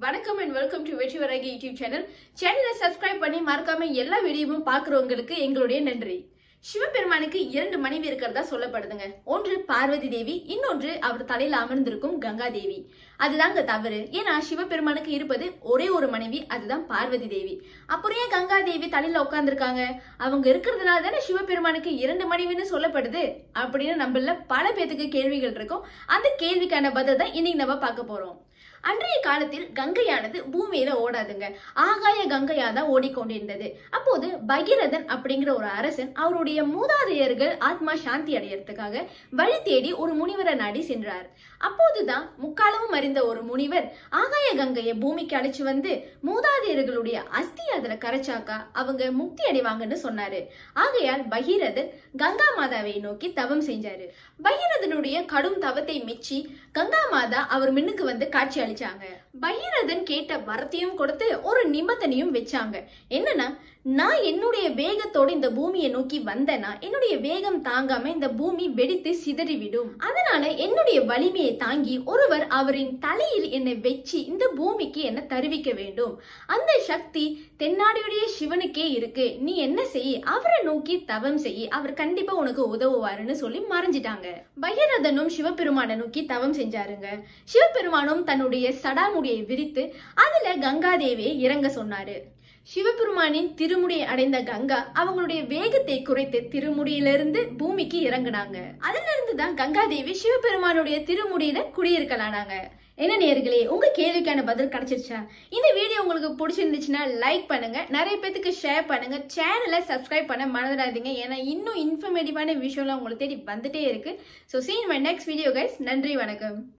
வணக்கம் and welcome to Vetri Varahi YouTube channel சேனலை subscribe பண்ணி மறக்காம எல்லா வீடியோவும் பார்க்குறவங்களுக்கு எங்களுடைய நன்றி சிவபெருமானுக்கு இரண்டு மனைவி இருக்கிறதா சொல்லப்படுதுங்க ஒன்று பார்வதி தேவி இன்னொன்று அவர் தலையில அமர்ந்திருக்கும் கங்கா தேவி அதுதாங்க தவறு ஏன்னா சிவபெருமானுக்கு இருப்பது ஒரே ஒரு மனைவி அதுதான் பார்வதி தேவி அப்புறம் ஏன் கங்கா தேவி தலையில உட்கார்ந்திருக்காங்க அவங்க இருக்கிறதுனால தானே சிவபெருமானுக்கு இரண்டு மனைவின்னு சொல்லப்படுது அப்படின்னு நம்மள பல பேத்துக்கு கேள்விகள் இருக்கும் அந்த கேள்விக்கான பதில் தான் இன்னைக்கு நம்ம பார்க்க போறோம் அன்றைய காலத்தில் கங்கையானது பூமியில ஓடாதுங்க ஆகாய கங்கையா தான் ஓடிக்கொண்டிருந்தது அப்போது பகீரதன் அப்படிங்கிற ஒரு அரசன் அவருடைய மூதாதையர்கள் ஆத்மா சாந்தி அடையறதுக்காக வழி தேடி ஒரு முனிவரை நாடி சென்றார் அப்போதுதான் முக்காலமும் அறிந்த ஒரு முனிவர் ஆகாய கங்கையை பூமிக்கு அழைச்சு வந்து மூதாதையர்களுடைய அஸ்தி அதுல கரைச்சாக்கா அவங்க முக்தி அடைவாங்கன்னு சொன்னாரு ஆகையால் பகீரதன் கங்கா மாதாவை நோக்கி தவம் செஞ்சாரு பகீரதனுடைய கடும் தவத்தை மெச்சி கங்கா மாதா அவர் மின்னுக்கு வந்து காட்சி அளிச்சாங்க பகீரதன் கேட்ட வரத்தையும் கொடுத்து ஒரு நிபந்தனையும் வச்சாங்க என்னன்னா நான் என்னுடைய வேகத்தோட இந்த பூமியை நோக்கி வந்தேன்னா என்னுடைய வேகம் தாங்காம இந்த பூமி வெடித்து சிதறிவிடும் அதனால என்னுடைய வலிமையை தாங்கி ஒருவர் அவரின் தலையில் என்னை வச்சு இந்த பூமிக்கு என்ன தருவிக்க வேண்டும் அந்த சக்தி தென்னாடியுடைய சிவனுக்கே இருக்கு நீ என்ன செய் அவரை நோக்கி தவம் செய் அவர் கண்டிப்பா உனக்கு உதவுவாருன்னு சொல்லி மறைஞ்சிட்டாங்க பகீரதனும் சிவபெருமானை நோக்கி தவம் செஞ்சாருங்க சிவபெருமானும் தன்னுடைய சடாமுடியை விரித்து அதுல கங்காதேவியை இறங்க சொன்னாரு சிவபெருமானின் திருமுடியை அடைந்த கங்கா அவங்களுடைய வேகத்தை குறைத்து திருமுடியிலிருந்து பூமிக்கு இறங்குனாங்க அதுல இருந்து தான் கங்காதேவி சிவபெருமானுடைய திருமுடியில குடியிருக்கலானாங்க என்ன நேர்களே உங்க கேள்விக்கான பதில் கிடைச்சிருச்சா இந்த வீடியோ உங்களுக்கு பிடிச்சிருந்துச்சுன்னா லைக் பண்ணுங்க நிறைய பேத்துக்கு ஷேர் பண்ணுங்க சேனலை சப்ஸ்கிரைப் பண்ண மறந்துடாதீங்க ஏன்னா இன்னும் இன்ஃபர்மேட்டிவான விஷயம்லாம் உங்களுக்கு தேடி வந்துட்டே இருக்கு so see in my next video guys நன்றி வணக்கம்